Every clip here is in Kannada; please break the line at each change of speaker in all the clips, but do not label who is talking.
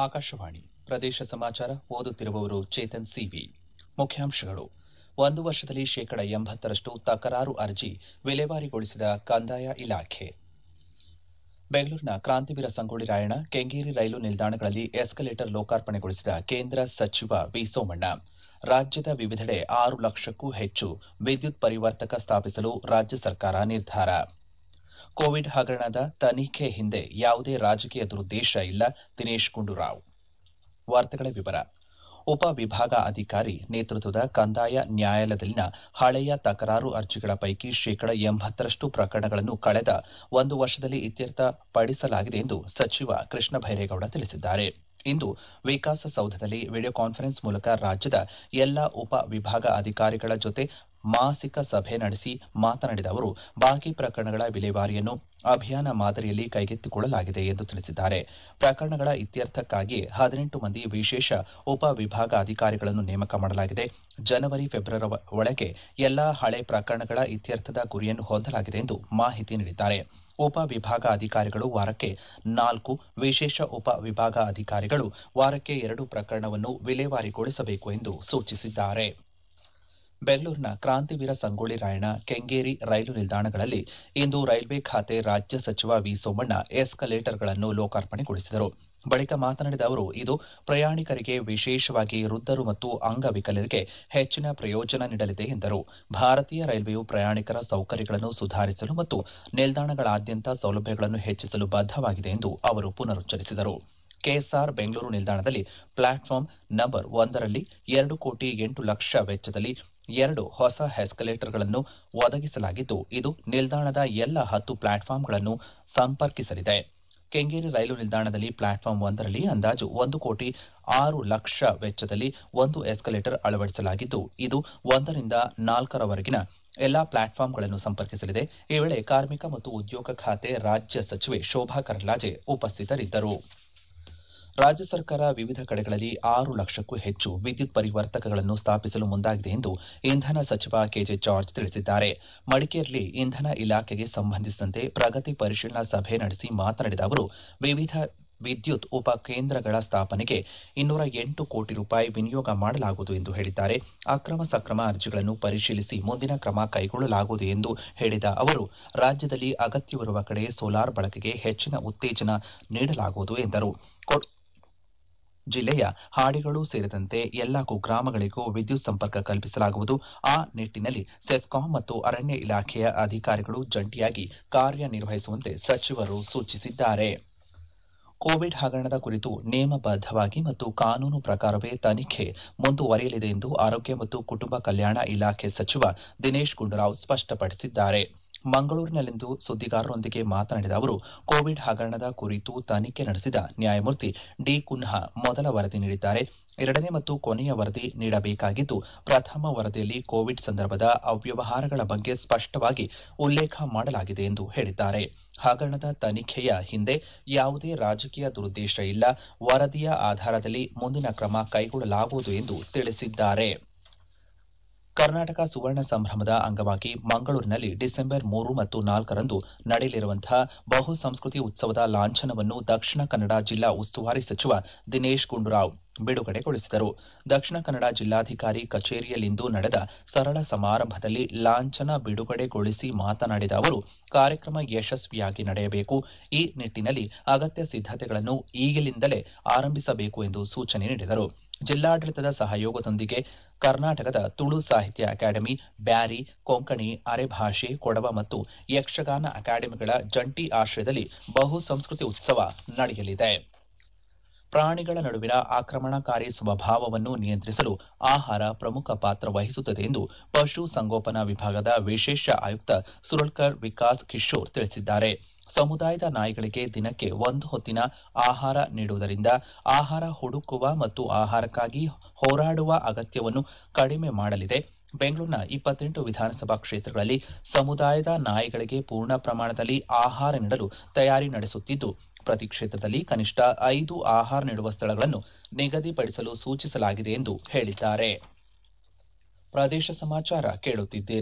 ಆಕಾಶವಾಣಿ ಪ್ರದೇಶ ಸಮಾಚಾರ ಓದುತ್ತಿರುವವರು ಚೇತನ್ ಸಿವಿ ಮುಖ್ಯಾಂಶಗಳು ಒಂದು ವರ್ಷದಲ್ಲಿ ಶೇಕಡ ಎಂಬತ್ತರಷ್ಟು ತಕರಾರು ಅರ್ಜಿ ವಿಲೇವಾರಿಗೊಳಿಸಿದ ಕಂದಾಯ ಇಲಾಖೆ ಬೆಂಗಳೂರಿನ ಕ್ರಾಂತಿವೀರ ಸಂಗೊಳ್ಳಿ ರಾಯಣ್ಣ ಕೆಂಗೇರಿ ರೈಲು ನಿಲ್ದಾಣಗಳಲ್ಲಿ ಎಸ್ಕಲೇಟರ್ ಲೋಕಾರ್ಪಣೆಗೊಳಿಸಿದ ಕೇಂದ್ರ ಸಚಿವ ವಿ ಸೋಮಣ್ಣ ರಾಜ್ಯದ ವಿವಿಧೆಡೆ ಆರು ಲಕ್ಷಕ್ಕೂ ಹೆಚ್ಚು ವಿದ್ಯುತ್ ಪರಿವರ್ತಕ ಸ್ಥಾಪಿಸಲು ರಾಜ್ಯ ಸರ್ಕಾರ ನಿರ್ಧಾರ ಕೋವಿಡ್ ಹಗರಣದ ತನಿಖೆ ಹಿಂದೆ ಯಾವುದೇ ರಾಜಕೀಯ ದುರುದ್ದೇಶ ಇಲ್ಲ ದಿನೇಶ್ ಗುಂಡೂರಾವ್ ವಾರ್ತೆಗಳ ವಿವರ ಉಪ ವಿಭಾಗ ಅಧಿಕಾರಿ ನೇತೃತ್ವದ ಕಂದಾಯ ನ್ಯಾಯಾಲಯದಲ್ಲಿನ ಹಳೆಯ ತಕರಾರು ಅರ್ಜಿಗಳ ಪೈಕಿ ಶೇಕಡ ಎಂಬತ್ತರಷ್ಟು ಪ್ರಕರಣಗಳನ್ನು ಕಳೆದ ಒಂದು ವರ್ಷದಲ್ಲಿ ಇತ್ಯರ್ಥಪಡಿಸಲಾಗಿದೆ ಎಂದು ಸಚಿವ ಕೃಷ್ಣ ಬೈರೇಗೌಡ ತಿಳಿಸಿದ್ದಾರೆ ಇಂದು ವಿಕಾಸಸೌಧದಲ್ಲಿ ವಿಡಿಯೋ ಕಾನ್ಫರೆನ್ಸ್ ಮೂಲಕ ರಾಜ್ಯದ ಎಲ್ಲಾ ಉಪ ವಿಭಾಗ ಅಧಿಕಾರಿಗಳ ಜೊತೆ ಮಾಸಿಕ ಸಭೆ ನಡೆಸಿ ಮಾತನಾಡಿದ ಅವರು ಬಾಕಿ ಪ್ರಕರಣಗಳ ವಿಲೇವಾರಿಯನ್ನು ಅಭಿಯಾನ ಮಾದರಿಯಲ್ಲಿ ಕೈಗೆತ್ತಿಕೊಳ್ಳಲಾಗಿದೆ ಎಂದು ತಿಳಿಸಿದ್ದಾರೆ ಪ್ರಕರಣಗಳ ಇತ್ಯರ್ಥಕ್ಕಾಗಿ ಹದಿನೆಂಟು ಮಂದಿ ವಿಶೇಷ ಉಪ ವಿಭಾಗ ಅಧಿಕಾರಿಗಳನ್ನು ನೇಮಕ ಮಾಡಲಾಗಿದೆ ಜನವರಿ ಫೆಬ್ರವರಿ ಒಳಗೆ ಎಲ್ಲಾ ಹಳೆ ಪ್ರಕರಣಗಳ ಇತ್ಯರ್ಥದ ಗುರಿಯನ್ನು ಹೊಂದಲಾಗಿದೆ ಎಂದು ಮಾಹಿತಿ ನೀಡಿದ್ದಾರೆ ಉಪ ವಿಭಾಗ ಅಧಿಕಾರಿಗಳು ವಾರಕ್ಕೆ ನಾಲ್ಕು ವಿಶೇಷ ಉಪ ವಿಭಾಗ ಅಧಿಕಾರಿಗಳು ವಾರಕ್ಕೆ ಎರಡು ಪ್ರಕರಣವನ್ನು ವಿಲೇವಾರಿಗೊಳಿಸಬೇಕು ಎಂದು ಸೂಚಿಸಿದ್ದಾರೆ ಬೆಂಗಳೂರಿನ ಕ್ರಾಂತಿವೀರ ಸಂಗೊಳ್ಳಿ ರಾಯಣ್ಣ ಕೆಂಗೇರಿ ರೈಲು ನಿಲ್ದಾಣಗಳಲ್ಲಿ ಇಂದು ರೈಲ್ವೆ ಖಾತೆ ರಾಜ್ಯ ಸಚಿವ ವಿ ಸೋಮಣ್ಣ ಎಸ್ಕಲೇಟರ್ಗಳನ್ನು ಲೋಕಾರ್ಪಣೆಗೊಳಿಸಿದರು ಬಳಿಕ ಮಾತನಾಡಿದ ಅವರು ಇದು ಪ್ರಯಾಣಿಕರಿಗೆ ವಿಶೇಷವಾಗಿ ವೃದ್ಧರು ಮತ್ತು ಅಂಗವಿಕಲರಿಗೆ ಹೆಚ್ಚಿನ ಪ್ರಯೋಜನ ನೀಡಲಿದೆ ಎಂದರು ಭಾರತೀಯ ರೈಲ್ವೆಯು ಪ್ರಯಾಣಿಕರ ಸೌಕರ್ಯಗಳನ್ನು ಸುಧಾರಿಸಲು ಮತ್ತು ನಿಲ್ದಾಣಗಳಾದ್ಯಂತ ಸೌಲಭ್ಯಗಳನ್ನು ಹೆಚ್ಚಿಸಲು ಬದ್ದವಾಗಿದೆ ಎಂದು ಅವರು ಪುನರುಚ್ಚರಿಸಿದರು ಕೆಎಸ್ಆರ್ ಬೆಂಗಳೂರು ನಿಲ್ದಾಣದಲ್ಲಿ ಪ್ಲಾಟ್ಫಾರ್ಮ್ ನಂಬರ್ ಒಂದರಲ್ಲಿ ಎರಡು ಕೋಟಿ ಎಂಟು ಲಕ್ಷ ವೆಚ್ಚದಲ್ಲಿ ಎರಡು ಹೊಸ ಎಸ್ಕಲೇಟರ್ಗಳನ್ನು ಒದಗಿಸಲಾಗಿದ್ದು ಇದು ನಿಲ್ದಾಣದ ಎಲ್ಲ ಹತ್ತು ಪ್ಲಾಟ್ಫಾರ್ಮ್ಗಳನ್ನು ಸಂಪರ್ಕಿಸಲಿದೆ ಕೆಂಗೇರಿ ರೈಲು ನಿಲ್ದಾಣದಲ್ಲಿ ಪ್ಲಾಟ್ಫಾರ್ಮ್ ಒಂದರಲ್ಲಿ ಅಂದಾಜು ಒಂದು ಕೋಟಿ ಆರು ಲಕ್ಷ ವೆಚ್ಚದಲ್ಲಿ ಒಂದು ಎಸ್ಕಲೇಟರ್ ಅಳವಡಿಸಲಾಗಿದ್ದು ಇದು ಒಂದರಿಂದ ನಾಲ್ಕರವರೆಗಿನ ಎಲ್ಲಾ ಪ್ಲಾಟ್ಫಾರ್ಮ್ಗಳನ್ನು ಸಂಪರ್ಕಿಸಲಿದೆ ಈ ವೇಳೆ ಕಾರ್ಮಿಕ ಮತ್ತು ಉದ್ಯೋಗ ಖಾತೆ ರಾಜ್ಯ ಸಚಿವೆ ಶೋಭಾ ಕರಂದ್ಲಾಜೆ ಉಪಸ್ಥಿತರಿದ್ದರು ರಾಜ್ಯ ಸರ್ಕಾರ ವಿವಿಧ ಕಡೆಗಳಲ್ಲಿ ಆರು ಲಕ್ಷಕ್ಕೂ ಹೆಚ್ಚು ವಿದ್ಯುತ್ ಪರಿವರ್ತಕಗಳನ್ನು ಸ್ಥಾಪಿಸಲು ಮುಂದಾಗಿದೆ ಎಂದು ಇಂಧನ ಸಚಿವ ಕೆಜೆ ಜಾರ್ಜ್ ತಿಳಿಸಿದ್ದಾರೆ ಮಡಿಕೇರಿಯಲ್ಲಿ ಇಂಧನ ಇಲಾಖೆಗೆ ಸಂಬಂಧಿಸಿದಂತೆ ಪ್ರಗತಿ ಪರಿಶೀಲನಾ ಸಭೆ ನಡೆಸಿ ಮಾತನಾಡಿದ ಅವರು ವಿವಿಧ ವಿದ್ಯುತ್ ಉಪಕೇಂದ್ರಗಳ ಸ್ಥಾಪನೆಗೆ ಇನ್ನೂರ ಎಂಟು ಕೋಟಿ ರೂಪಾಯಿ ವಿನಿಯೋಗ ಮಾಡಲಾಗುವುದು ಎಂದು ಹೇಳಿದ್ದಾರೆ ಅಕ್ರಮ ಸಕ್ರಮ ಅರ್ಜಿಗಳನ್ನು ಪರಿಶೀಲಿಸಿ ಮುಂದಿನ ಕ್ರಮ ಕೈಗೊಳ್ಳಲಾಗುವುದು ಎಂದು ಹೇಳಿದ ಅವರು ರಾಜ್ಯದಲ್ಲಿ ಅಗತ್ಯವಿರುವ ಕಡೆ ಸೋಲಾರ್ ಬಳಕೆಗೆ ಹೆಚ್ಚಿನ ಉತ್ತೇಜನ ನೀಡಲಾಗುವುದು ಎಂದರು ಜಿಲ್ಲೆಯ ಹಾಡಿಗಳು ಸೇರಿದಂತೆ ಎಲ್ಲಾ ಕುಗ್ರಾಮಗಳಿಗೂ ವಿದ್ಯುತ್ ಸಂಪರ್ಕ ಕಲ್ಪಿಸಲಾಗುವುದು ಆ ನಿಟ್ಟಿನಲ್ಲಿ ಸೆಸ್ಕಾಂ ಮತ್ತು ಅರಣ್ಯ ಇಲಾಖೆಯ ಅಧಿಕಾರಿಗಳು ಜಂಟಿಯಾಗಿ ಕಾರ್ಯನಿರ್ವಹಿಸುವಂತೆ ಸಚಿವರು ಸೂಚಿಸಿದ್ದಾರೆ ಕೋವಿಡ್ ಹಗರಣದ ಕುರಿತು ನಿಯಮಬದ್ದವಾಗಿ ಮತ್ತು ಕಾನೂನು ಪ್ರಕಾರವೇ ತನಿಖೆ ಮುಂದುವರಿಯಲಿದೆ ಎಂದು ಆರೋಗ್ಯ ಮತ್ತು ಕುಟುಂಬ ಕಲ್ಯಾಣ ಇಲಾಖೆ ಸಚಿವ ದಿನೇಶ್ ಗುಂಡೂರಾವ್ ಸ್ಪಷ್ಟಪಡಿಸಿದ್ದಾರೆ ಮಂಗಳೂರಿನಲ್ಲಿಂದು ಸುದ್ದಿಗಾರರೊಂದಿಗೆ ಮಾತನಾಡಿದ ಅವರು ಕೋವಿಡ್ ಹಗರಣದ ಕುರಿತು ತನಿಖೆ ನಡೆಸಿದ ನ್ಯಾಯಮೂರ್ತಿ ಡಿ ಕುನ್ಹಾ ಮೊದಲ ವರದಿ ನೀಡಿದ್ದಾರೆ ಎರಡನೇ ಮತ್ತು ಕೊನೆಯ ವರದಿ ನೀಡಬೇಕಾಗಿದ್ದು ಪ್ರಥಮ ವರದಿಯಲ್ಲಿ ಕೋವಿಡ್ ಸಂದರ್ಭದ ಅವ್ಯವಹಾರಗಳ ಬಗ್ಗೆ ಸ್ಪಷ್ಟವಾಗಿ ಉಲ್ಲೇಖ ಮಾಡಲಾಗಿದೆ ಎಂದು ಹೇಳಿದ್ದಾರೆ ಹಗರಣದ ತನಿಖೆಯ ಹಿಂದೆ ಯಾವುದೇ ರಾಜಕೀಯ ದುರುದ್ದೇಶ ಇಲ್ಲ ವರದಿಯ ಆಧಾರದಲ್ಲಿ ಮುಂದಿನ ಕ್ರಮ ಕೈಗೊಳ್ಳಲಾಗುವುದು ಎಂದು ತಿಳಿಸಿದ್ದಾರೆ ಕರ್ನಾಟಕ ಸುವರ್ಣ ಸಂಭ್ರಮದ ಅಂಗವಾಗಿ ಮಂಗಳೂರಿನಲ್ಲಿ ಡಿಸೆಂಬರ್ ಮೂರು ಮತ್ತು ನಾಲ್ಕರಂದು ನಡೆಯಲಿರುವಂತಹ ಬಹು ಸಂಸ್ಕೃತಿ ಉತ್ಸವದ ಲಾಂಛನವನ್ನು ದಕ್ಷಿಣ ಕನ್ನಡ ಜಿಲ್ಲಾ ಉಸ್ತುವಾರಿ ಸಚಿವ ದಿನೇಶ್ ಗುಂಡೂರಾವ್ ಬಿಡುಗಡೆಗೊಳಿಸಿದರು ದಕ್ಷಿಣ ಕನ್ನಡ ಜಿಲ್ಲಾಧಿಕಾರಿ ಕಚೇರಿಯಲ್ಲಿಂದು ನಡೆದ ಸರಳ ಸಮಾರಂಭದಲ್ಲಿ ಲಾಂಛನ ಬಿಡುಗಡೆಗೊಳಿಸಿ ಮಾತನಾಡಿದ ಅವರು ಕಾರ್ಯಕ್ರಮ ಯಶಸ್ವಿಯಾಗಿ ನಡೆಯಬೇಕು ಈ ನಿಟ್ಟಿನಲ್ಲಿ ಅಗತ್ಯ ಸಿದ್ದತೆಗಳನ್ನು ಈಗಲಿಂದಲೇ ಆರಂಭಿಸಬೇಕು ಎಂದು ಸೂಚನೆ ನೀಡಿದರು ಜಿಲ್ಲಾಡಳಿತದ ಸಹಯೋಗದೊಂದಿಗೆ ಕರ್ನಾಟಕದ ತುಳು ಸಾಹಿತ್ಯ ಅಕಾಡೆಮಿ ಬ್ಯಾರಿ ಕೊಂಕಣಿ ಅರೆಭಾಷೆ ಕೊಡವ ಮತ್ತು ಯಕ್ಷಗಾನ ಅಕಾಡೆಮಿಗಳ ಜಂಟಿ ಆಶ್ರಯದಲ್ಲಿ ಬಹು ಸಂಸ್ಕೃತಿ ಉತ್ಸವ ನಡೆಯಲಿದೆ ಪ್ರಾಣಿಗಳ ನಡುವಿನ ಆಕ್ರಮಣಕಾರಿ ಸ್ವಭಾವವನ್ನು ನಿಯಂತ್ರಿಸಲು ಆಹಾರ ಪ್ರಮುಖ ಪಾತ್ರ ವಹಿಸುತ್ತದೆ ಎಂದು ಪಶು ಸಂಗೋಪನಾ ವಿಭಾಗದ ವಿಶೇಷ ಆಯುಕ್ತ ಸುರಳ್ಕರ್ ವಿಕಾಸ್ ಕಿಶೋರ್ ತಿಳಿಸಿದ್ದಾರೆ ಸಮುದಾಯದ ನಾಯಿಗಳಿಗೆ ದಿನಕ್ಕೆ ಒಂದು ಹೊತ್ತಿನ ಆಹಾರ ನೀಡುವುದರಿಂದ ಆಹಾರ ಹುಡುಕುವ ಮತ್ತು ಆಹಾರಕ್ಕಾಗಿ ಹೋರಾಡುವ ಅಗತ್ಯವನ್ನು ಕಡಿಮೆ ಮಾಡಲಿದೆ ಬೆಂಗಳೂರಿನ ಇಪ್ಪತ್ತೆಂಟು ವಿಧಾನಸಭಾ ಕ್ಷೇತ್ರಗಳಲ್ಲಿ ಸಮುದಾಯದ ನಾಯಿಗಳಿಗೆ ಪೂರ್ಣ ಪ್ರಮಾಣದಲ್ಲಿ ಆಹಾರ ನೀಡಲು ತಯಾರಿ ನಡೆಸುತ್ತಿದ್ದು ಪ್ರತಿ ಕ್ಷೇತ್ರದಲ್ಲಿ ಕನಿಷ್ಠ ಐದು ಆಹಾರ ನೀಡುವ ಸ್ಥಳಗಳನ್ನು ನಿಗದಿಪಡಿಸಲು ಸೂಚಿಸಲಾಗಿದೆ ಎಂದು ಹೇಳಿದ್ದಾರೆ ಪ್ರದೇಶ ಸಮಾಚಾರ ಕೇಳುತ್ತಿದ್ದೀರಿ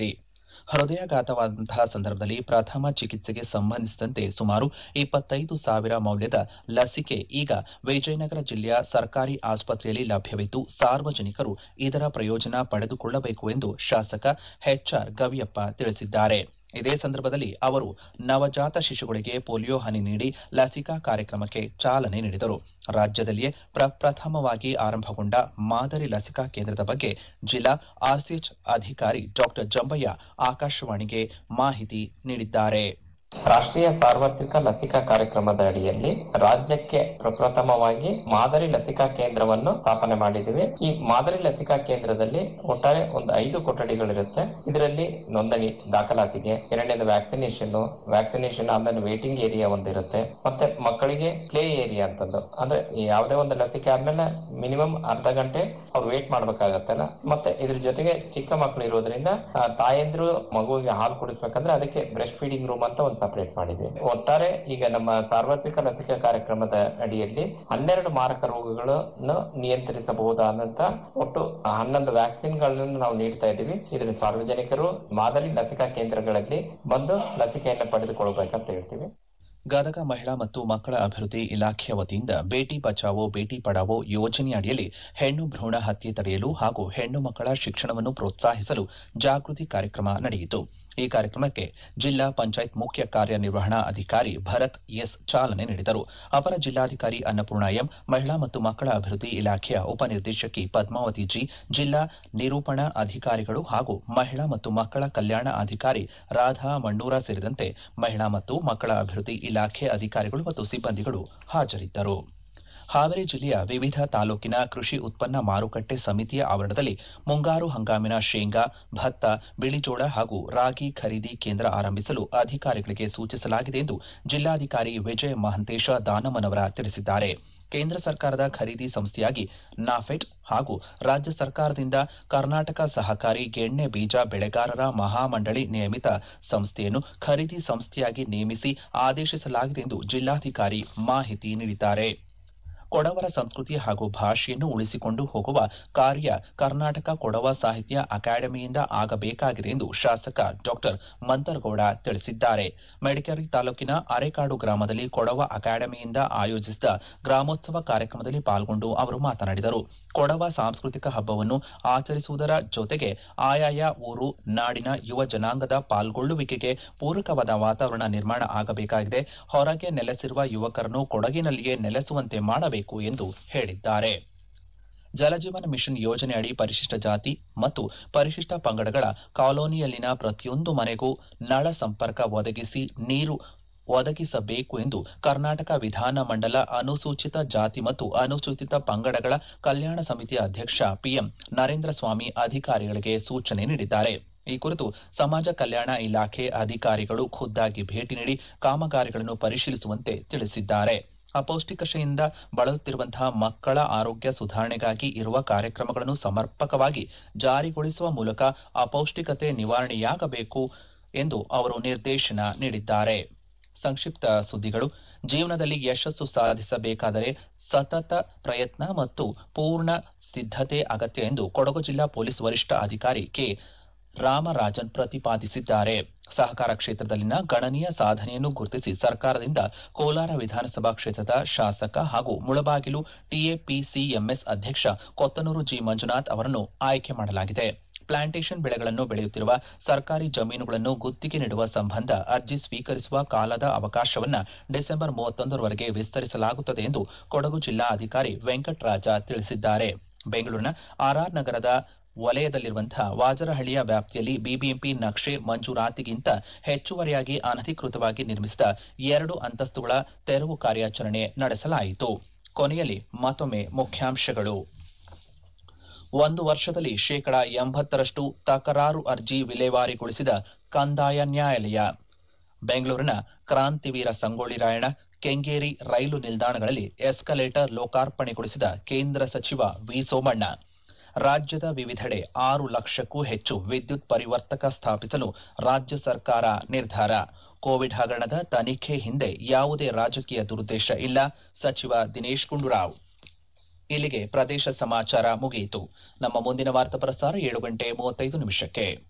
ಹೃದಯಾಘಾತವಾದಂತಹ ಸಂದರ್ಭದಲ್ಲಿ ಪ್ರಥಮ ಚಿಕಿತ್ಸೆಗೆ ಸಂಬಂಧಿಸಿದಂತೆ ಸುಮಾರು ಇಪ್ಪತ್ತೈದು ಸಾವಿರ ಮೌಲ್ಯದ ಲಸಿಕೆ ಈಗ ವಿಜಯನಗರ ಜಿಲ್ಲೆಯ ಸರ್ಕಾರಿ ಆಸ್ಪತ್ರೆಯಲ್ಲಿ ಲಭ್ಯವಿದ್ದು ಸಾರ್ವಜನಿಕರು ಇದರ ಪ್ರಯೋಜನ ಪಡೆದುಕೊಳ್ಳಬೇಕು ಎಂದು ಶಾಸಕ ಎಚ್ಆರ್ ಗವಿಯಪ್ಪ ತಿಳಿಸಿದ್ದಾರೆ ಇದೇ ಸಂದರ್ಭದಲ್ಲಿ ಅವರು ನವಜಾತ ಶಿಶುಗಳಿಗೆ ಪೋಲಿಯೋ ಹನಿ ನೀಡಿ ಲಸಿಕಾ ಕಾರ್ಯಕ್ರಮಕ್ಕೆ ಚಾಲನೆ ನೀಡಿದರು ರಾಜ್ಯದಲ್ಲಿಯೇ ಪ್ರಪ್ರಥಮವಾಗಿ ಆರಂಭಗೊಂಡ ಮಾದರಿ ಲಸಿಕಾ ಕೇಂದ್ರದ ಬಗ್ಗೆ ಜಿಲ್ಲಾ ಆರ್ಸಿಎಚ್ ಅಧಿಕಾರಿ ಡಾಕ್ಟರ್ ಜಂಬಯ್ಯ ಆಕಾಶವಾಣಿಗೆ ಮಾಹಿತಿ ನೀಡಿದ್ದಾರೆ
ರಾಷ್ಟ್ರೀಯ ಸಾರ್ವತ್ರಿಕ ಲಸಿಕಾ ಕಾರ್ಯಕ್ರಮದ ಅಡಿಯಲ್ಲಿ ರಾಜ್ಯಕ್ಕೆ ಪ್ರಪ್ರಥಮವಾಗಿ ಮಾದರಿ ಲಸಿಕಾ ಕೇಂದ್ರವನ್ನು ಸ್ಥಾಪನೆ ಮಾಡಿದ್ದೀವಿ ಈ ಮಾದರಿ ಲಸಿಕಾ ಕೇಂದ್ರದಲ್ಲಿ ಒಟ್ಟಾರೆ ಒಂದು ಐದು ಕೊಠಡಿಗಳಿರುತ್ತೆ ಇದರಲ್ಲಿ ನೋಂದಣಿ ದಾಖಲಾತಿಗೆ ಎರಡನೇದು ವ್ಯಾಕ್ಸಿನೇಷನ್ ವ್ಯಾಕ್ಸಿನೇಷನ್ ಆದ್ಮೇಲೆ ವೇಟಿಂಗ್ ಏರಿಯಾ ಒಂದಿರುತ್ತೆ ಮತ್ತೆ ಮಕ್ಕಳಿಗೆ ಪ್ಲೇ ಏರಿಯಾ ಅಂತಂದು ಅಂದ್ರೆ ಯಾವುದೇ ಒಂದು ಲಸಿಕೆ ಆದ್ಮೇಲೆ ಮಿನಿಮಮ್ ಅರ್ಧ ಗಂಟೆ ಅವ್ರು ವೇಟ್ ಮಾಡ್ಬೇಕಾಗತ್ತಲ್ಲ ಮತ್ತೆ ಇದ್ರ ಜೊತೆಗೆ ಚಿಕ್ಕ ಮಕ್ಕಳು ಇರೋದ್ರಿಂದ ಆ, ತಾಯಂದ್ರು ಮಗುವಿಗೆ ಹಾಲು ಕುಡಿಸ್ಬೇಕಂದ್ರೆ ಅದಕ್ಕೆ ಬ್ರೆಸ್ಟ್ ಫೀಡಿಂಗ್ ರೂಮ್ ಅಂತ ಒಂದು ಸಪರೇಟ್ ಮಾಡಿದ್ವಿ ಒಟ್ಟಾರೆ ಈಗ ನಮ್ಮ ಸಾರ್ವತ್ರಿಕ ಲಸಿಕಾ ಕಾರ್ಯಕ್ರಮದ ಅಡಿಯಲ್ಲಿ ಹನ್ನೆರಡು ಮಾರಕ ರೋಗಗಳನ್ನು ನಿಯಂತ್ರಿಸಬಹುದಾದಂತ ಒಟ್ಟು ಹನ್ನೊಂದು ವ್ಯಾಕ್ಸಿನ್ಗಳನ್ನು ನಾವು ನೀಡ್ತಾ ಇದ್ದೀವಿ ಇದನ್ನು ಸಾರ್ವಜನಿಕರು ಮಾದರಿ ಲಸಿಕಾ ಕೇಂದ್ರಗಳಲ್ಲಿ ಬಂದು ಲಸಿಕೆಯನ್ನು ಪಡೆದುಕೊಳ್ಬೇಕಂತ ಹೇಳ್ತೀವಿ
ಗದಗ ಮಹಿಳಾ ಮತ್ತು ಮಕ್ಕಳ ಅಭಿವೃದ್ಧಿ ಇಲಾಖೆಯ ವತಿಯಿಂದ ಬೇಟಿ ಬಚಾವೋ ಬೇಟಿ ಪಡಾವೋ ಯೋಜನೆಯಡಿಯಲ್ಲಿ ಹೆಣ್ಣು ಭ್ರೂಣ ಹತ್ಯೆ ತಡೆಯಲು ಹಾಗೂ ಹೆಣ್ಣು ಮಕ್ಕಳ ಶಿಕ್ಷಣವನ್ನು ಪ್ರೋತ್ಸಾಹಿಸಲು ಜಾಗೃತಿ ಕಾರ್ಯಕ್ರಮ ನಡೆಯಿತು ಈ ಕಾರ್ಯಕ್ರಮಕ್ಕೆ ಜಿಲ್ಲಾ ಪಂಚಾಯತ್ ಮುಖ್ಯ ಕಾರ್ಯನಿರ್ವಹಣಾ ಅಧಿಕಾರಿ ಭರತ್ ಎಸ್ ಚಾಲನೆ ನೀಡಿದರು ಅಪರ ಜಿಲ್ಲಾಧಿಕಾರಿ ಅನ್ನಪೂರ್ಣ ಎಂ ಮಹಿಳಾ ಮತ್ತು ಮಕ್ಕಳ ಅಭಿವೃದ್ಧಿ ಇಲಾಖೆಯ ಉಪನಿರ್ದೇಶಕಿ ಪದ್ಮಾವತಿ ಜಿ ಜಿಲ್ಲಾ ನಿರೂಪಣಾ ಅಧಿಕಾರಿಗಳು ಹಾಗೂ ಮಹಿಳಾ ಮತ್ತು ಮಕ್ಕಳ ಕಲ್ಯಾಣ ಅಧಿಕಾರಿ ರಾಧಾ ಮಂಡೂರ ಸೇರಿದಂತೆ ಮಹಿಳಾ ಮತ್ತು ಮಕ್ಕಳ ಅಭಿವೃದ್ಧಿ ಇಲಾಖೆ ಅಧಿಕಾರಿಗಳು ಮತ್ತು ಸಿಬ್ಬಂದಿಗಳು ಹಾಜರಿದ್ದರು ಹಾವೇರಿ ಜಿಲ್ಲೆಯ ವಿವಿಧ ತಾಲೂಕಿನ ಕೃಷಿ ಉತ್ಪನ್ನ ಮಾರುಕಟ್ಟೆ ಸಮಿತಿಯ ಆವರಣದಲ್ಲಿ ಮುಂಗಾರು ಹಂಗಾಮಿನ ಶೇಂಗಾ ಭತ್ತ ಬಿಳಿಜೋಳ ಹಾಗೂ ರಾಗಿ ಖರೀದಿ ಕೇಂದ್ರ ಆರಂಭಿಸಲು ಅಧಿಕಾರಿಗಳಿಗೆ ಸೂಚಿಸಲಾಗಿದೆ ಎಂದು ಜಿಲ್ಲಾಧಿಕಾರಿ ವಿಜಯ ಮಹಂತೇಶ ದಾನಮ್ಮನವರ ತಿಳಿಸಿದ್ದಾರೆ ಕೇಂದ್ರ ಸರ್ಕಾರದ ಖರೀದಿ ಸಂಸ್ಥೆಯಾಗಿ ನಾಫೆಡ್ ಹಾಗೂ ರಾಜ್ಯ ಸರ್ಕಾರದಿಂದ ಕರ್ನಾಟಕ ಸಹಕಾರಿ ಗೆಣ್ಣೆ ಬೀಜ ಬೆಳೆಗಾರರ ಮಹಾಮಂಡಳಿ ನಿಯಮಿತ ಸಂಸ್ಥೆಯನ್ನು ಖರೀದಿ ಸಂಸ್ಥೆಯಾಗಿ ನೇಮಿಸಿ ಆದೇಶಿಸಲಾಗಿದೆ ಎಂದು ಜಿಲ್ಲಾಧಿಕಾರಿ ಮಾಹಿತಿ ನೀಡಿದ್ದಾರೆ ಕೊಡವರ ಸಂಸ್ಕೃತಿ ಹಾಗೂ ಭಾಷೆಯನ್ನು ಉಳಿಸಿಕೊಂಡು ಹೋಗುವ ಕಾರ್ಯ ಕರ್ನಾಟಕ ಕೊಡವ ಸಾಹಿತ್ಯ ಅಕಾಡೆಮಿಯಿಂದ ಆಗಬೇಕಾಗಿದೆ ಎಂದು ಶಾಸಕ ಡಾಕ್ಟರ್ ಮಂತರಗೌಡ ತಿಳಿಸಿದ್ದಾರೆ ಮಡಿಕೇರಿ ತಾಲೂಕಿನ ಅರೆಕಾಡು ಗ್ರಾಮದಲ್ಲಿ ಕೊಡವ ಅಕಾಡೆಮಿಯಿಂದ ಆಯೋಜಿಸಿದ ಗ್ರಾಮೋತ್ಸವ ಕಾರ್ಯಕ್ರಮದಲ್ಲಿ ಪಾಲ್ಗೊಂಡು ಅವರು ಮಾತನಾಡಿದರು ಕೊಡವ ಸಾಂಸ್ಕೃತಿಕ ಹಬ್ಬವನ್ನು ಆಚರಿಸುವುದರ ಜೊತೆಗೆ ಆಯಾಯ ಊರು ನಾಡಿನ ಯುವ ಜನಾಂಗದ ಪಾಲ್ಗೊಳ್ಳುವಿಕೆಗೆ ಪೂರಕವಾದ ವಾತಾವರಣ ನಿರ್ಮಾಣ ಆಗಬೇಕಾಗಿದೆ ಹೊರಗೆ ನೆಲೆಸಿರುವ ಯುವಕರನ್ನು ಕೊಡಗಿನಲ್ಲಿಯೇ ನೆಲೆಸುವಂತೆ ಮಾಡಬೇಕು ಎಂದು ಹೇಳಿದ್ದಾರೆ ಜಲಜೀವನ ಮಿಷನ್ ಯೋಜನೆಯಡಿ ಪರಿಶಿಷ್ಟ ಜಾತಿ ಮತ್ತು ಪರಿಶಿಷ್ಟ ಪಂಗಡಗಳ ಕಾಲೋನಿಯಲ್ಲಿನ ಪ್ರತಿಯೊಂದು ಮನೆಗೂ ನಳ ಸಂಪರ್ಕ ಒದಗಿಸಿ ನೀರು ಒದಗಿಸಬೇಕು ಎಂದು ಕರ್ನಾಟಕ ವಿಧಾನ ಮಂಡಲ ಅನುಸೂಚಿತ ಜಾತಿ ಮತ್ತು ಅನುಸೂಚಿತ ಪಂಗಡಗಳ ಕಲ್ಯಾಣ ಸಮಿತಿಯ ಅಧ್ಯಕ್ಷ ಪಿಎಂ ನರೇಂದ್ರ ಸ್ವಾಮಿ ಅಧಿಕಾರಿಗಳಿಗೆ ಸೂಚನೆ ನೀಡಿದ್ದಾರೆ ಈ ಕುರಿತು ಸಮಾಜ ಕಲ್ಯಾಣ ಇಲಾಖೆ ಅಧಿಕಾರಿಗಳು ಖುದ್ದಾಗಿ ಭೇಟಿ ನೀಡಿ ಕಾಮಗಾರಿಗಳನ್ನು ಪರಿಶೀಲಿಸುವಂತೆ ತಿಳಿಸಿದ್ದಾರೆ ಅಪೌಷ್ಟಿಕತೆಯಿಂದ ಬಳಲುತ್ತಿರುವಂತಹ ಮಕ್ಕಳ ಆರೋಗ್ಯ ಸುಧಾರಣೆಗಾಗಿ ಇರುವ ಕಾರ್ಯಕ್ರಮಗಳನ್ನು ಸಮರ್ಪಕವಾಗಿ ಜಾರಿಗೊಳಿಸುವ ಮೂಲಕ ಅಪೌಷ್ಟಿಕತೆ ನಿವಾರಣೆಯಾಗಬೇಕು ಎಂದು ಅವರು ನಿರ್ದೇಶನ ನೀಡಿದ್ದಾರೆ ಸಂಕ್ಷಿಪ್ತ ಸುದ್ದಿಗಳು ಜೀವನದಲ್ಲಿ ಯಶಸ್ಸು ಸಾಧಿಸಬೇಕಾದರೆ ಸತತ ಪ್ರಯತ್ನ ಮತ್ತು ಪೂರ್ಣ ಸಿದ್ಧತೆ ಅಗತ್ಯ ಎಂದು ಕೊಡಗು ಜಿಲ್ಲಾ ಪೊಲೀಸ್ ವರಿಷ್ಠ ಅಧಿಕಾರಿ ಕೆ ರಾಮರಾಜನ್ ಪ್ರತಿಪಾದಿಸಿದ್ದಾರೆ ಸಹಕಾರ ಕ್ಷೇತ್ರದಲ್ಲಿನ ಗಣನೀಯ ಸಾಧನೆಯನ್ನು ಗುರುತಿಸಿ ಸರ್ಕಾರದಿಂದ ಕೋಲಾರ ವಿಧಾನಸಭಾ ಕ್ಷೇತ್ರದ ಶಾಸಕ ಹಾಗೂ ಮುಳಬಾಗಿಲು ಟಿಎಪಿಸಿಎಂಎಸ್ ಅಧ್ಯಕ್ಷ ಕೊತ್ತನೂರು ಜಿ ಮಂಜುನಾಥ್ ಅವರನ್ನು ಆಯ್ಕೆ ಮಾಡಲಾಗಿದೆ ಪ್ಲಾಂಟೇಷನ್ ಬೆಳೆಗಳನ್ನು ಬೆಳೆಯುತ್ತಿರುವ ಸರ್ಕಾರಿ ಜಮೀನುಗಳನ್ನು ಗುತ್ತಿಗೆ ನೀಡುವ ಸಂಬಂಧ ಅರ್ಜಿ ಸ್ವೀಕರಿಸುವ ಕಾಲದ ಅವಕಾಶವನ್ನ ಡಿಸೆಂಬರ್ ಮೂವತ್ತೊಂದರವರೆಗೆ ವಿಸ್ತರಿಸಲಾಗುತ್ತದೆ ಎಂದು ಕೊಡಗು ಜಿಲ್ಲಾ ಅಧಿಕಾರಿ ವೆಂಕಟರಾಜ ತಿಳಿಸಿದ್ದಾರೆ ಬೆಂಗಳೂರಿನ ಆರ್ಆರ್ ನಗರದ ವಲಯದಲ್ಲಿರುವಂತಹ ವಾಜರಹಳ್ಳಿಯ ವ್ಯಾಪ್ತಿಯಲ್ಲಿ ಬಿಬಿಎಂಪಿ ನಕ್ಷೆ ಮಂಜೂರಾತಿಗಿಂತ ಹೆಚ್ಚುವರಿಯಾಗಿ ಅನಧಿಕೃತವಾಗಿ ನಿರ್ಮಿಸಿದ ಎರಡು ಅಂತಸ್ತುಗಳ ತೆರವು ಕಾರ್ಯಾಚರಣೆ ನಡೆಸಲಾಯಿತು ಕೊನೆಯಲ್ಲಿ ಮತ್ತೊಮ್ಮೆ ಮುಖ್ಯಾಂಶಗಳು ಒಂದು ವರ್ಷದಲ್ಲಿ ಶೇಕಡ ಎಂಬತ್ತರಷ್ಟು ತಕರಾರು ಅರ್ಜಿ ವಿಲೇವಾರಿಗೊಳಿಸಿದ ಕಂದಾಯ ನ್ಯಾಯಾಲಯ ಬೆಂಗಳೂರಿನ ಕ್ರಾಂತಿವೀರ ಸಂಗೊಳ್ಳಿ ರಾಯಣ್ಣ ಕೆಂಗೇರಿ ರೈಲು ನಿಲ್ದಾಣಗಳಲ್ಲಿ ಎಸ್ಕಲೇಟರ್ ಲೋಕಾರ್ಪಣೆಗೊಳಿಸಿದ ಕೇಂದ್ರ ಸಚಿವ ವಿ ಸೋಮಣ್ಣ ರಾಜ್ಯದ ವಿವಿಧೆಡೆ ಆರು ಲಕ್ಷಕ್ಕೂ ಹೆಚ್ಚು ವಿದ್ಯುತ್ ಪರಿವರ್ತಕ ಸ್ಥಾಪಿಸಲು ರಾಜ್ಯ ಸರ್ಕಾರ ನಿರ್ಧಾರ ಕೋವಿಡ್ ಹಗರಣದ ತನಿಖೆ ಹಿಂದೆ ಯಾವುದೇ ರಾಜಕೀಯ ದುರುದ್ದೇಶ ಇಲ್ಲ ಸಚಿವ ದಿನೇಶ್ ಗುಂಡೂರಾವ್ ಇಲ್ಲಿಗೆ ಪ್ರದೇಶ ಸಮಾಚಾರ ಮುಗಿಯಿತು ನಮ್ಮ ಮುಂದಿನ ವಾರ್ತಾ ಪ್ರಸಾರ ಏಳು ಗಂಟೆ ಮೂವತ್ತೈದು ನಿಮಿಷಕ್ಕೆ